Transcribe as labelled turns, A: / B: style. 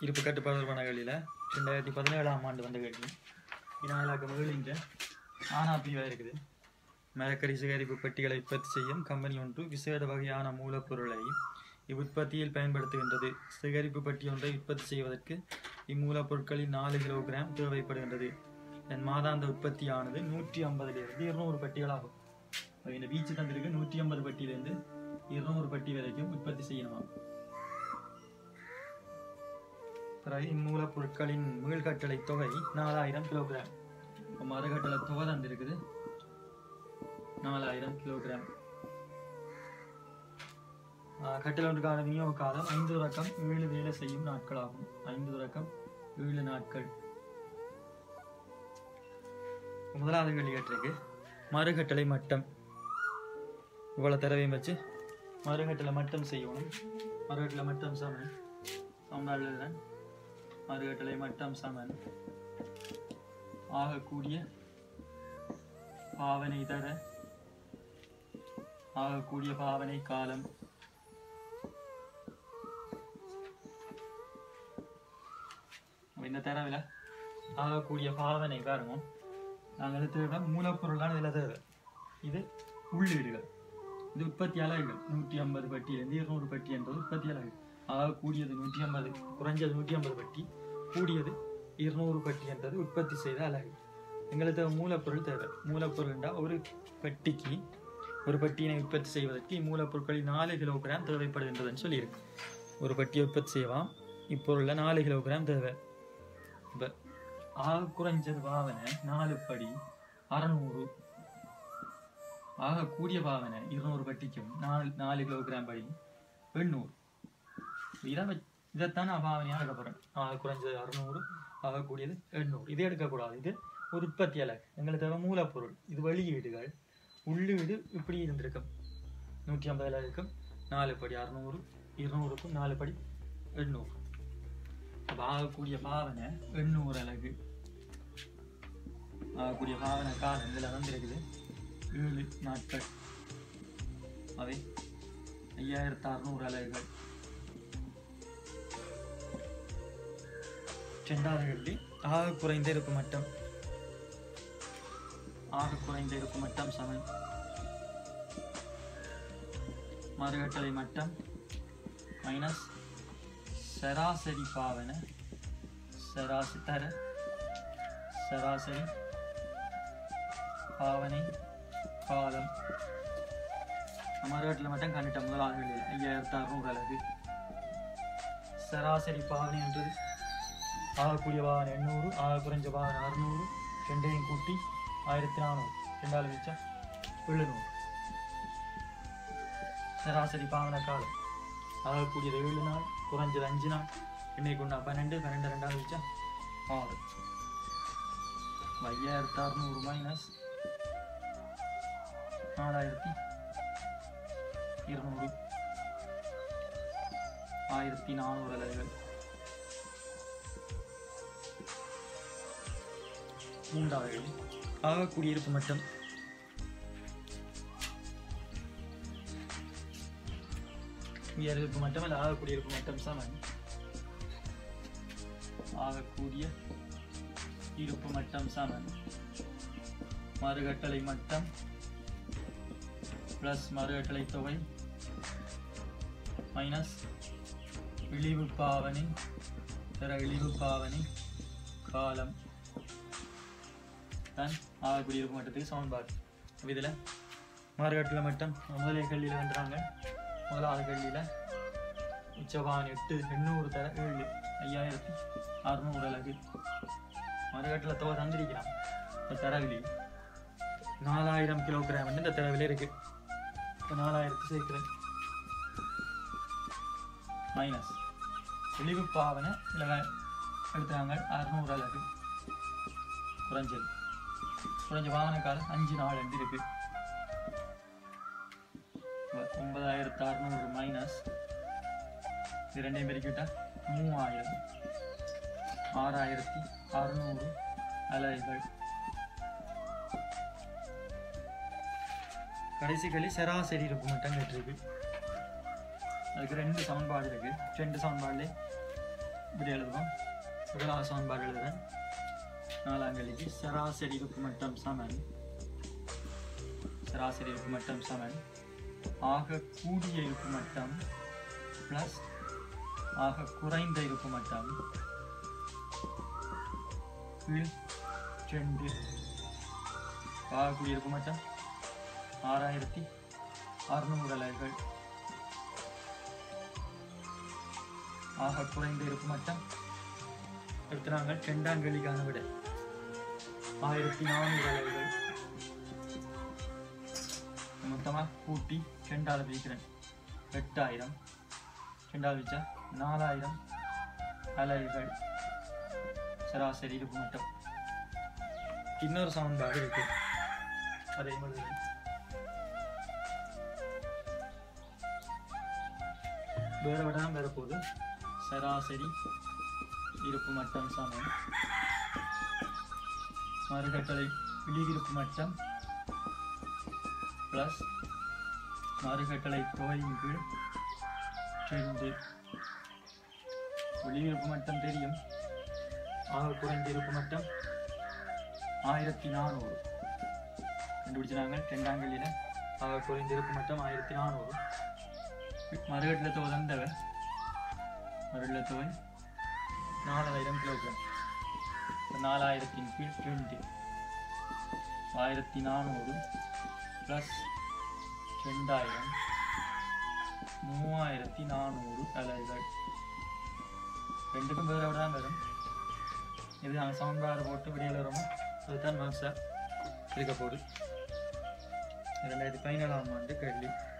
A: இருப்பு கட்டுப்பாடு தொடர்பான கேள்வியில் ரெண்டாயிரத்தி பதினேழாம் ஆண்டு வந்த கேள்வி வினாயிலாக்க மகளிங்க ஆனா பிரிவாக இருக்குது மரக்கறி சேகரிப்பு பெட்டிகளை உற்பத்தி செய்யும் கம்பெனி ஒன்று விசேட வகையான மூலப்பொருளை இவ்வுற்பத்தியில் பயன்படுத்துகின்றது சேகரிப்பு பெட்டி ஒன்றை உற்பத்தி செய்வதற்கு இம்மூலப்பொருட்களின் நாலு கிலோகிராம் தேவைப்படுகின்றது என் மாதாந்த உற்பத்தியானது நூற்றி ஐம்பதுலேருந்து இருநூறு பெட்டிகளாகும் அப்ப இந்த பீச்சு தந்திருக்கு நூற்றி ஐம்பது பெட்டியிலேருந்து இருநூறு பெட்டி வரைக்கும் உற்பத்தி செய்யணுமா பிறகு இம்மூலப்பொருட்களின் மீள்கட்டளை தொகை நாலாயிரம் கிலோகிராம் இப்போ மறுகட்டளை தொகை தந்திருக்குது நாலாயிரம் கிலோகிராம் ஆஹ் கட்டளை ஒன்றுக்கான விநியோக காலம் ஐந்து ரக்கம் ஏழு வேலை செய்யும் நாட்கள் ஆகும் ஐந்து ரக்கம் ஏழு நாட்கள் முதலாவது கேள்வி கேட்டிருக்கு மறுகட்டளை மட்டம் இவ்வளவு தரவையும் வச்சு மறுகட்டளை மட்டம் செய்யணும் மறுகட்டளை மட்டம் சமன் சமனாள் எழுதுறேன் மறுகட்டளை மட்டம் சமன் ஆகக்கூடிய பாவனை தர ஆகக்கூடிய பாவனை காலம் அப்ப இந்த தரவில் ஆகக்கூடிய பாவனை காரணம் நாங்கள் தேவை மூலப்பொருளான இதில் தேவை இது உள்ளீடுகள் இது உற்பத்தி அலகுகள் நூற்றி ஐம்பது பட்டியிலிருந்து இருநூறு பட்டி என்பது உற்பத்தி அலகு ஆக கூடியது நூற்றி ஐம்பது குறைஞ்சது நூற்றி ஐம்பது பட்டி கூடியது இருநூறு பட்டி என்பது உற்பத்தி செய்த அலகு எங்களுக்கு தேவை மூலப்பொருள் தேவை மூலப்பொருள் என்றால் ஒரு பெட்டிக்கு ஒரு பட்டியினை உற்பத்தி செய்வதற்கு இம்மூலப்பொருட்களில் நாலு கிலோகிராம் தேவைப்படுகின்றதுன்னு சொல்லியிருக்கு ஒரு பட்டியை உற்பத்தி செய்வான் இப்பொருளில் நாலு கிலோகிராம் தேவை இப்போ ஆக குறைஞ்சது பாவனை நாலு படி அறநூறு ஆக கூடிய பாவனை இருநூறு பட்டிக்கும் நாலு நாலு கிலோகிராம் படி எண்ணூறு இதை வச்- இதைத்தான் நான் பாவனையாக எடுக்க போகிறேன் ஆக குறைஞ்சது அறுநூறு ஆக கூடியது எண்ணூறு இதை எடுக்கக்கூடாது இது ஒரு உற்பத்தி அலகு எங்களுக்கு தேவை மூலப்பொருள் இது வெளியீடுகள் உள்ளீடு இப்படி இருந்திருக்கும் நூற்றி ஐம்பதுல இருக்கும் நாலு படி அறுநூறு இருநூறுக்கும் நாலு படி எண்ணூறு அப்ப ஆகக்கூடிய பாவனை எண்ணூறு அலகு ஆகக்கூடிய பாவனை காலம் இதில் வந்திருக்குது ஏழு நாட்கள் அவை ஐயாயிரத்து அறுநூறு அலகுகள் இரண்டாவது கேள்வி ஆக குறைந்த இருப்பு மட்டம் ஆக குறைந்த இருப்பு மட்டம் சமன் மறுகட்டளை மட்டம் மைனஸ் சராசரி பாவனை சராசரி தர சராசரி பாவனை காலம் மறுகட்டளை மட்டும் கண்டுட்ட முதலாவது கேள்வி ஐயாயிரத்து அறுநூறு அலகு சராசரி பாவனை என்றது ஆகக்கூடிய பாவனை எண்ணூறு ஆக குறைஞ்ச பாவனை அறுநூறு ரெண்டையும் கூட்டி ஆயிரத்தி நானூறு ரெண்டாவது வச்சா எழுநூறு சராசரி பாவனை காலம் ஆகக்கூடியது ஏழு நாள் குறைஞ்சது அஞ்சு நாள் இன்னைக்கு ஒன்றா பன்னெண்டு பன்னெண்டு ரெண்டாவது வச்சா ஆறு ஐயாயிரத்தி அறுநூறு மைனஸ் நாலாயிரத்தி இருநூறு ஆயிரத்தி நானூறு அலகுகள் மூன்றாவது கேள்வி. ஆக குடியிருப்பு மட்டம் உயர்ப்பு மட்டம் அல்ல ஆக குடியிருப்பு மட்டம் சமன் ஆகக்கூடிய இருப்பு மட்டம் சமன் மறுகட்டளை மட்டம் பிளஸ் மறுகட்டளை தொகை மைனஸ் இழிவு பாவனை தர இழிவு பாவனை காலம் தான் ஆகக்கூடிய இருப்பு மட்டத்துக்கு சமன்பாடு அப்ப இதுல மாறுகாட்டில் மட்டம் முதலே கல்வியில் வந்துறாங்க முதலாவது கல்வியில் உச்சபாவன் எட்டு எண்ணூறு தர ஏழு ஐயாயிரத்தி அறுநூறு அலகு மறுகாட்டில் தொகை தந்திருக்கிறான் இந்த தரவிலி நாலாயிரம் கிலோகிராம் இந்த தரவில் இருக்கு இப்போ நாலாயிரத்து சேர்க்கிறேன் மைனஸ் இழிவு பாவனை இதில் எடுத்தாங்க அறுநூறு அலகு குறைஞ்சது குறைஞ்ச வாகன காலம் அஞ்சு நாள் ரெண்டு இருக்கு ஒ- ஒன்பதாயிரத்து அறுநூறு மைனஸ் இது ரெண்டையும் பெருக்கிவிட்டா மூவாயிரம் ஆறாயிரத்தி அறுநூறு அலைகள் கடைசி களி சராசரி இருப்பு மட்டும் கேட்டிருக்கு அதுக்கு ரெண்டு சமன்பாடு இருக்கு ரெண்டு சமன்பாடுல இப்படி எழுதுவோம் முதலாவது சமன்பாடு எழுதுறேன் நாலாங்கல்லிக்கு சராசரி இருப்பு மட்டம் சமன் சராசரி இருப்பு மட்டம் சமன் ஆக கூடிய இருப்பு மட்டம் பிளஸ் ஆக குறைந்த இருப்பு மட்டம் கீழ் ரெண்டு ஆகக்கூடிய இருப்பு மட்டம் ஆறாயிரத்தி அறுநூறு அலைகள் ஆக குறைந்த இருப்பு மட்டம் அடுத்து நாங்கள் செண்டாங்கலிக்கான விட ஆயிரத்தி நானூறு அலைகள் மொத்தமாக கூட்டி ரெண்டாவது பிரிக்கிறேன் எட்டாயிரம் ரெண்டாவது வச்சா நாலாயிரம் அலைகள் சராசரி இருப்பு மட்டம் இன்னொரு சமன்பாடு இருக்கு அதை எழுதுகிறேன் வேற விட தான் வரப்போகுது சராசரி இருப்பு மட்டம் சமம் மறுகட்டளை விழிவிருப்பு மட்டம் ப்ளஸ் மறுகட்டளை தொகையின் கீழ் ரெண்டு ஒளிவிருப்பு மட்டம் தெரியும் ஆக குறைந்த இருப்பு மட்டம் ஆயிரத்தி நானூறு கண்டுபிடிச்சு நாங்கள் ரெண்டாங்கல்லில் ஆக குறைந்த இருப்பு மட்டம் ஆயிரத்தி நானூறு மறுகட்டில் தொகை தந்தவை மறுகட்டில் தொகை நாலாயிரம் கிலோகிராம் இப்ப நாலாயிரத்தின் கீழ் ரெண்டு ஆயிரத்தி நானூறு ப்ளஸ் ரெண்டாயிரம் மூவாயிரத்தி நானூறு அலைகள் ரெண்டுக்கும் வேறு தான் வரும் இது நாங்கள் சமன்பாடு போட்டு வெளியில் வரோமோ அதுதான் மாசா இருக்க போகுது ரெண்டாயிரத்தி பதினேழாம் ஆண்டு கேள்வி